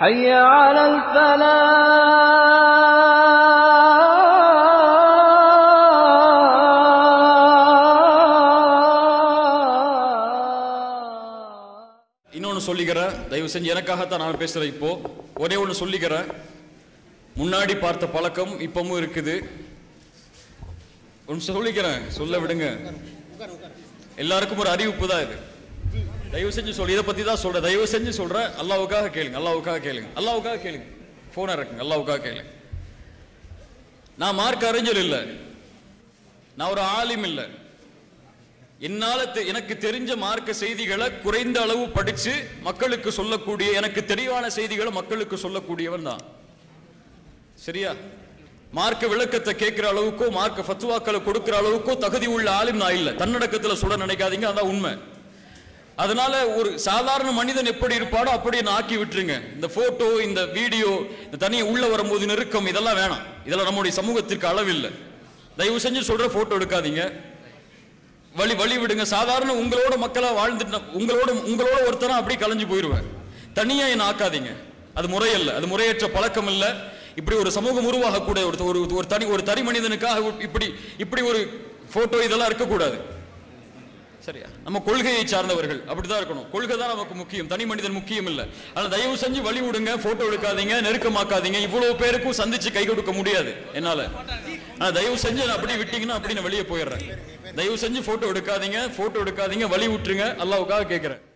حي على الفلاح இன்னொன்னு சொல்லிக்கிறேன் தயவு செஞ்சு எனக்காகத்தான் நான் பேசுறேன் இப்போ ஒரே ஒன்று சொல்லிக்கிறேன் முன்னாடி பார்த்த பழக்கம் இப்பவும் இருக்குது ஒன்று சொல்லிக்கிறேன் சொல்ல விடுங்க எல்லாருக்கும் ஒரு அறிவிப்பு தான் இது தயவு செஞ்சு சொல்லு இதை பத்தி தான் சொல்றேன் தயவு செஞ்சு சொல்றேன் அல்லாவுக்காக கேளுங்க அல்லாவுக்காக கேளுங்க அல்லாவுக்காக கேளுங்க போன இருக்குங்க அல்லாவுக்காக கேளுங்க நான் மார்க் அறிஞர் இல்லை நான் ஒரு ஆலிம் இல்லை என்னால தெ- எனக்கு தெரிஞ்ச மார்க்க செய்திகளை குறைந்த அளவு படிச்சு மக்களுக்கு சொல்லக்கூடிய எனக்கு தெளிவான செய்திகளை மக்களுக்கு சொல்லக்கூடியவன் தான் சரியா மார்க்க விளக்கத்தை கேட்கிற அளவுக்கோ மார்க்க ஃபத்துவாக்களை கொடுக்கிற அளவுக்கோ தகுதி உள்ள ஆளும் நான் இல்லை தன்னடக்கத்துல சொல்ல நினைக்காதீங்க அதான் உண்மை அதனால ஒரு சாதாரண மனிதன் எப்படி இருப்பாடோ அப்படியே நான் ஆக்கி விட்டுருங்க இந்த போட்டோ இந்த வீடியோ இந்த தனியை உள்ள வரும்போது நெருக்கம் இதெல்லாம் வேணாம் இதெல்லாம் நம்முடைய சமூகத்திற்கு அளவில்லை தயவு செஞ்சு சொல்ற போட்டோ எடுக்காதீங்க வழி வழி விடுங்க சாதாரண உங்களோட மக்களா வாழ்ந்துட்டு நான் உங்களோட உங்களோட ஒருத்தனா அப்படி கலைஞ்சு போயிருவேன் தனியா என்ன ஆக்காதீங்க அது முறையல்ல அது முறையற்ற பழக்கம் இல்ல இப்படி ஒரு சமூகம் உருவாகக்கூடிய ஒரு ஒரு ஒரு தனி ஒரு தனி மனிதனுக்காக இப்படி இப்படி ஒரு போட்டோ இதெல்லாம் இருக்கக்கூடாது சரியா நம்ம கொள்கையை சார்ந்தவர்கள் அப்படிதான் இருக்கணும் கொள்கை தான் நமக்கு முக்கியம் தனி மனிதன் முக்கியம் இல்ல ஆனா தயவு செஞ்சு வழி விடுங்க போட்டோ எடுக்காதீங்க நெருக்கமாக்காதீங்க இவ்வளவு பேருக்கும் சந்திச்சு கை கொடுக்க முடியாது என்னால ஆனா தயவு செஞ்சு நான் அப்படியே விட்டீங்கன்னா அப்படி நான் வெளியே போயிடுறேன் தயவு செஞ்சு போட்டோ எடுக்காதீங்க போட்டோ எடுக்காதீங்க வழி விட்டுருங்க அல்லாவுக்காக கேட்கிறேன்